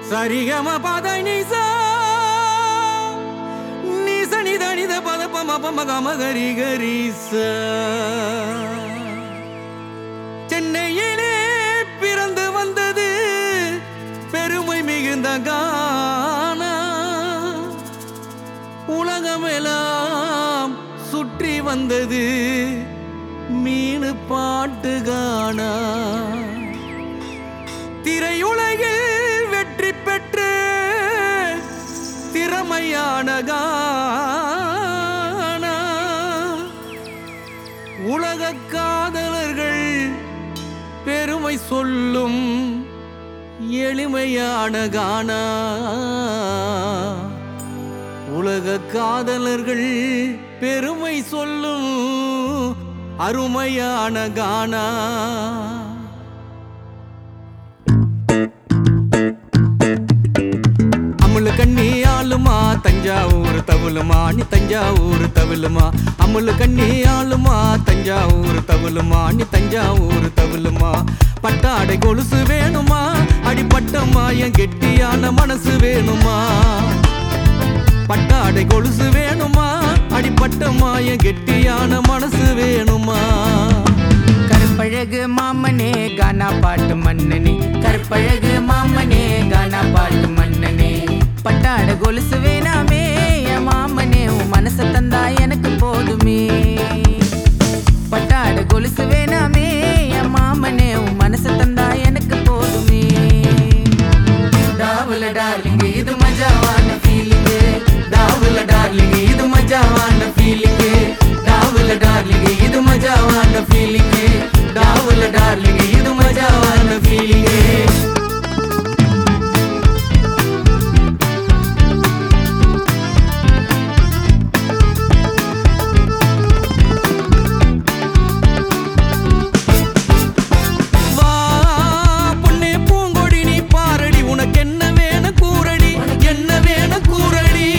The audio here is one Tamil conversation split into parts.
சரிகம பத நிசா நிச நித நித பத பம பம கம கரி கரிச சென்னையிலே பிறந்து வந்தது பெருமை மிகுந்த கானா உலகமெல்லாம் சுற்றி வந்தது மீனு பாட்டு காணா திரையுலகில் வெற்றி பெற்று திறமையான கானா உலக காதலர்கள் பெருமை சொல்லும் எளிமையான கானா உலக காதலர்கள் பெருமை சொல்லும் அருமையான கானா அமுலு கண்ணி ஆளுமா தஞ்சாவூர் தவுலுமா நீ தஞ்சாவூர் தவுலுமா அமுலு கண்ணி ஆளுமா தஞ்சாவூர் தவுலுமா நீ தஞ்சாவூர் தவுலுமா பட்டாடை கொலுசு வேணுமா அடிப்பட்டம்மா என் கெட்டியான மனசு வேணுமா பட்டாடை கொலுசு வேணுமா அடிப்பட்டம்மா என் கெட்டியான மனசு வேணுமா கருப்பழகு மாமனே கானா பாட்டு மன்னனே கருப்பழகு மாமனே கானா பாட்டு மன்னனே பட்டாட கொலுசு வேணாமே என் மாமனே உன் மனச தந்தா எனக்கு போதுமே பட்டாட கொலுசு வேணாமே என் மாமனே உன் மனச தந்தா எனக்கு போதுமே டாவுல டார்லிங் இது மஜாவான ஃபீலிங் டாவுல டார்லிங் இது மஜாவான ஃபீலிங் டாவுல டார்லிங் இது மஜாவான ஃபீலிங் டாவுல டார்லிங் இது மஜாவான ஃபீலிங் வா பொன்னே பூங்கொடி நீ பாரடி உனக்கு என்ன வேணும் கூறடி என்ன வேணும் கூறடி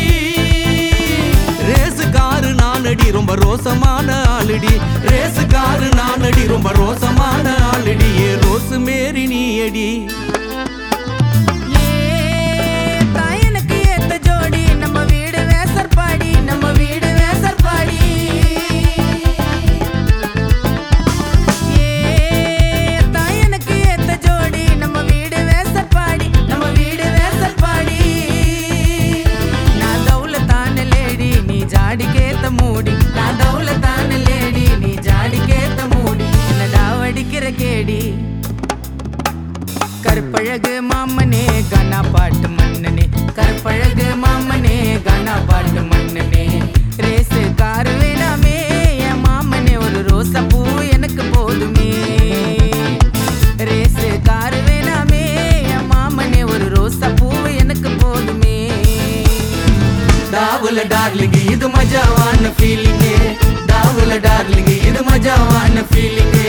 ரேசு காரு நானடி ரொம்ப ரோசமான ஆளுடி ரேசு காரு நானடி ரொம்ப ரோசமான ஆளுடி ஏ ரோசு மேரி நீ அடி தாயனுக்கு ஏத்த ஜோடி நம்ம வீடு வேசற்பாடி நம்ம வீடு வேசற்பாடி தாயனுக்கு ஏத்த ஜோடி நம்ம வீடு வேசற்பாடி நம்ம வீடு வேசற்பாடி நான் தௌல தான லேடி நீ ஜாடி கேத்த மூடி நான் தௌல தான லேடி நீ ஜாடி கேத்த மூடி என்னடா வடிக்கிற கேடி கருப்பழகு மாமனே கனா பாட்டு மன்னனே கருப்பழகு மாமனே கனா பாட்டு மன்னனே ரேசு காரு வேணாமே என் மாமனே ஒரு ரோசா பூ எனக்கு போதுமே ரேசு காரு வேணாமே என் மாமனே ஒரு ரோசா பூ எனக்கு போதுமே டாவுல டார்லிங் இது மஜாவான ஃபீலிங் டாவுல டார்லிங் இது மஜாவான ஃபீலிங்